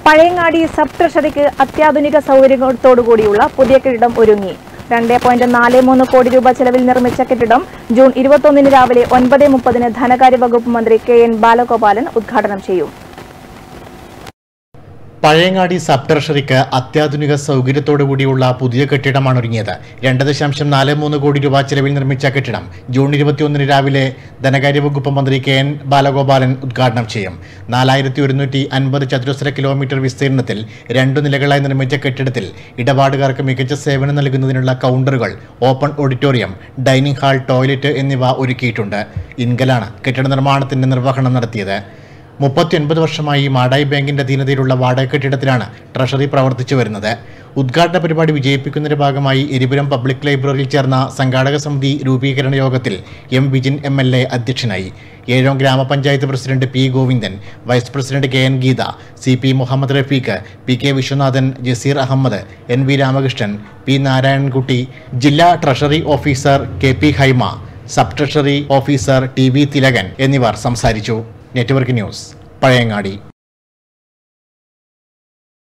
Pazhayangadi sub ട്രഷറിക്ക് അത്യാധുനിക സൗകര്യങ്ങളോടുകൂടിയുള്ള പുതിയ കെട്ടിടം ഒരുങ്ങി രണ്ട് പോയിന്റ് നാല് മൂന്ന് കോടി രൂപ ചെലവിൽ നിർമ്മിച്ച കെട്ടിടം ജൂൺ ഇരുപത്തൊന്നിന് രാവിലെ ഒൻപത് മുപ്പതിന് ധനകാര്യ വകുപ്പ് മന്ത്രി കെ എൻ ബാലഗോപാലൻ ഉദ്ഘാടനം ചെയ്യും പഴയങ്ങാടി സബ് ട്രഷറിക്ക് അത്യാധുനിക സൗകര്യത്തോടുകൂടിയുള്ള പുതിയ കെട്ടിടമാണ് ഒരുങ്ങിയത് രണ്ട് ദശാംശം നാല് മൂന്ന് കോടി രൂപ ചെലവിൽ നിർമ്മിച്ച കെട്ടിടം ജൂൺ ഇരുപത്തിയൊന്നിന് രാവിലെ ധനകാര്യ വകുപ്പ് മന്ത്രി കെ എൻ ബാലഗോപാലൻ ഉദ്ഘാടനം ചെയ്യും നാലായിരത്തി ഒരുന്നൂറ്റി അൻപത് ചതുരശ്ര കിലോമീറ്റർ വിസ്തീർണത്തിൽ രണ്ടു നിലകളായി നിർമ്മിച്ച കെട്ടിടത്തിൽ ഇടപാടുകാർക്ക് മികച്ച സേവനം നൽകുന്നതിനുള്ള കൗണ്ടറുകൾ open auditorium dining hall toilet എന്നിവ ഒരുക്കിയിട്ടുണ്ട് ഇൻഗലാണ് കെട്ടിട നിർമ്മാണത്തിന്റെ നിർവഹണം നടത്തിയത് മുപ്പത്തിയൊൻപത് വർഷമായി മാടായി ബാങ്കിന്റെ അധീനതയിലുള്ള വാടക കെട്ടിടത്തിലാണ് ട്രഷറി പ്രവർത്തിച്ചു വരുന്നത് ഉദ്ഘാടന പരിപാടി വിജയിപ്പിക്കുന്നതിന്റെ ഭാഗമായി എരിപുരം പബ്ലിക് ലൈബ്രറിയിൽ ചേർന്ന സംഘാടക സമിതി രൂപീകരണ യോഗത്തിൽ M Vijin M L A അധ്യക്ഷനായി Ezhome grama panchayat president P Govindan vice president K N Geetha C P Muhammad Rafeeq P K Viswanathan Jaseer Ahammed N V Ramakrishnan P Narayanankutty ജില്ലാ treasury officer K P Haima sub treasury officer T V Thilakan എന്നിവർ സംസാരിച്ചു നെറ്റ്വർക്ക് ന്യൂസ് പഴയങ്ങാടി